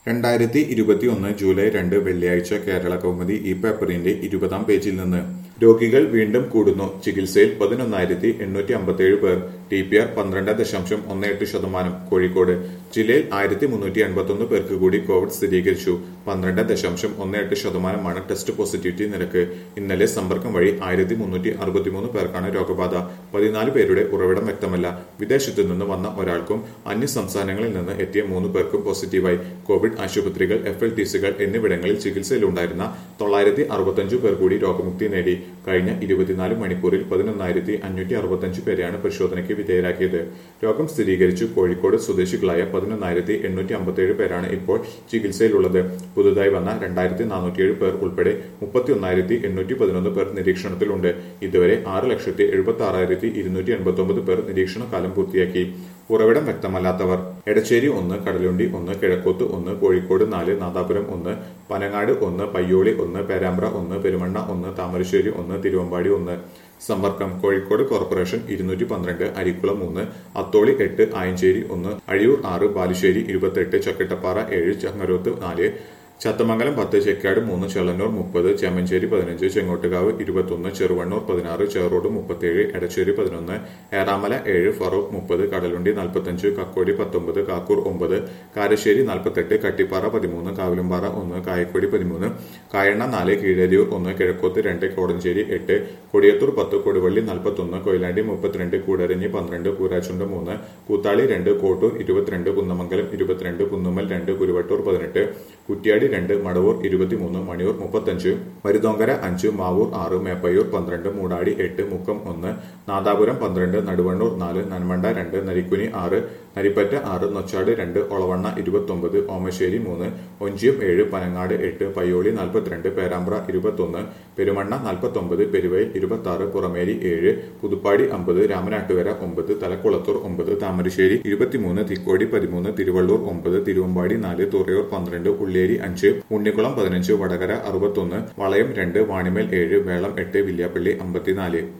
രണ്ടായിരത്തി ഇരുപത്തിയൊന്ന് ജൂലൈ രണ്ട് വെള്ളിയാഴ്ച കേരള കൗമുദി ഈ പേപ്പറിന്റെ ഇരുപതാം പേജിൽ നിന്ന് രോഗികൾ വീണ്ടും കൂടുന്നു ചികിത്സയിൽ പതിനൊന്നായിരത്തി എണ്ണൂറ്റി അമ്പത്തിയേഴ് പേർ ടി പി ആർ പന്ത്രണ്ട് ദശാംശം ഒന്ന് എട്ട് ശതമാനം കോഴിക്കോട് ജില്ലയിൽ ആയിരത്തി മുന്നൂറ്റി എൺപത്തൊന്ന് പേർക്ക് കൂടി കോവിഡ് സ്ഥിരീകരിച്ചു പന്ത്രണ്ട് ദശാംശം ഒന്ന് എട്ട് ശതമാനമാണ് ടെസ്റ്റ് പോസിറ്റിവിറ്റി നിരക്ക് ഇന്നലെ സമ്പർക്കം വഴി ആയിരത്തി മുന്നൂറ്റി അറുപത്തിമൂന്ന് പേർക്കാണ് രോഗബാധ പതിനാല് പേരുടെ ഉറവിടം വ്യക്തമല്ല വിദേശത്തു നിന്ന് വന്ന ഒരാൾക്കും അന്യ സംസ്ഥാനങ്ങളിൽ നിന്ന് എത്തിയ മൂന്ന് പേർക്കും പോസിറ്റീവായി കോവിഡ് ആശുപത്രികൾ എഫ് എൽ ടി സികൾ എന്നിവിടങ്ങളിൽ ചികിത്സയിലുണ്ടായിരുന്ന തൊള്ളായിരത്തി അറുപത്തഞ്ചു പേർ കൂടി രോഗമുക്തി നേടി കഴിഞ്ഞ ഇരുപത്തിനാല് മണിക്കൂറിൽ പതിനൊന്നായിരത്തി അഞ്ഞൂറ്റി അറുപത്തഞ്ച് പേരെയാണ് പരിശോധനയ്ക്ക് വിധേയരാക്കിയത് രോഗം സ്ഥിരീകരിച്ചു കോഴിക്കോട് സ്വദേശികളായ പതിനൊന്നായിരത്തി എണ്ണൂറ്റി അമ്പത്തിയേഴ് പേരാണ് ഇപ്പോൾ ചികിത്സയിലുള്ളത് പുതുതായി വന്ന രണ്ടായിരത്തി നാനൂറ്റിയേഴ് പേർ ഉൾപ്പെടെ മുപ്പത്തിയൊന്നായിരത്തി എണ്ണൂറ്റി പതിനൊന്ന് പേർ നിരീക്ഷണത്തിലുണ്ട് ഇതുവരെ ആറ് ലക്ഷത്തി എഴുപത്തി ആറായിരത്തി ഇരുന്നൂറ്റി എൺപത്തി ഒമ്പത് പേർ നിരീക്ഷണ കാലം പൂർത്തിയാക്കി ഉറവിടം വ്യക്തമല്ലാത്തവർ എടച്ചേരി ഒന്ന് കടലുണ്ടി ഒന്ന് കിഴക്കോത്ത് ഒന്ന് കോഴിക്കോട് നാല് നാദാപുരം ഒന്ന് പനങ്ങാട് ഒന്ന് പയ്യോളി ഒന്ന് പേരാമ്പ്ര ഒന്ന് പെരുമണ്ണ ഒന്ന് താമരശ്ശേരി ഒന്ന് തിരുവമ്പാടി ഒന്ന് സമ്പർക്കം കോഴിക്കോട് കോർപ്പറേഷൻ ഇരുന്നൂറ്റി പന്ത്രണ്ട് അരിക്കുളം മൂന്ന് അത്തോളി എട്ട് ആയഞ്ചേരി ഒന്ന് അഴിയൂർ ആറ് ബാലുശ്ശേരി ഇരുപത്തെട്ട് ചക്കിട്ടപ്പാറ ഏഴ് ചങ്ങരോത്ത് നാല് ചത്തമംഗലം പത്ത് ചെക്കാട് മൂന്ന് ചെളന്നൂർ മുപ്പത് ചേമഞ്ചേരി പതിനഞ്ച് ചെങ്ങോട്ടുകാവ് ഇരുപത്തൊന്ന് ചെറുവണ്ണൂർ പതിനാറ് ചേറോട് മുപ്പത്തിയേഴ് എടച്ചേരി പതിനൊന്ന് ഏറാമല ഏഴ് ഫറൂഖ് മുപ്പത് കടലുണ്ടി നാൽപ്പത്തഞ്ച് കക്കോടി പത്തൊമ്പത് കാക്കൂർ ഒമ്പത് കാരശ്ശേരി നാൽപ്പത്തെട്ട് കട്ടിപ്പാറ പതിമൂന്ന് കാവിലുംപാറ ഒന്ന് കായക്കൊടി പതിമൂന്ന് കായണ്ണ നാല് കീഴരിയൂർ ഒന്ന് കിഴക്കോത്ത് രണ്ട് കോടഞ്ചേരി എട്ട് കൊടിയത്തൂർ പത്ത് കൊടുവള്ളി നാൽപ്പത്തൊന്ന് കൊയിലാണ്ടി മുപ്പത്തിരണ്ട് കൂടരഞ്ഞി പന്ത്രണ്ട് കൂരാച്ചുണ്ട് മൂന്ന് കൂത്താളി രണ്ട് കോട്ടൂർ ഇരുപത്തിരണ്ട് കുന്നമംഗലം ഇരുപത്തിരണ്ട് കുന്നുമ്മൽ രണ്ട് കുരുവട്ടൂർ പതിനെട്ട് കുറ്റ്യാടി രണ്ട് മടവൂർ ഇരുപത്തിമൂന്ന് മണിയൂർ മുപ്പത്തഞ്ച് മരുതോങ്കര അഞ്ച് മാവൂർ ആറ് മേപ്പയ്യൂർ പന്ത്രണ്ട് മൂടാടി എട്ട് മുക്കം ഒന്ന് നാദാപുരം പന്ത്രണ്ട് നടുവണ്ണൂർ നാല് നന്മണ്ട രണ്ട് നരിക്കുനി ആറ് നരിപ്പറ്റ ആറ് നൊച്ചാട് രണ്ട് ഒളവണ്ണ ഇരുപത്തൊമ്പത് ഓമശ്ശേരി മൂന്ന് ഒഞ്ചിയം ഏഴ് പനങ്ങാട് എട്ട് പയ്യോളി നാൽപ്പത്തിരണ്ട് പേരാമ്പ്ര ഇരുപത്തൊന്ന് പെരുമണ്ണ നാൽപ്പത്തൊമ്പത് പെരുവയൽ ഇരുപത്തി ആറ് പുറമേരി ഏഴ് പുതുപ്പാടി അമ്പത് രാമനാട്ടുകര ഒമ്പത് തലക്കുളത്തൂർ ഒമ്പത് താമരശ്ശേരി ഇരുപത്തിമൂന്ന് തിക്കോടി പതിമൂന്ന് തിരുവള്ളൂർ ഒമ്പത് തിരുവമ്പാടി നാല് തുറയൂർ പന്ത്രണ്ട് ഉള്ളേരി അഞ്ച് ഉണ്ണിക്കുളം പതിനഞ്ച് വടകര അറുപത്തൊന്ന് വളയം രണ്ട് വാണിമേൽ ഏഴ് വേളം എട്ട് വില്യാപ്പള്ളി അമ്പത്തിനാല്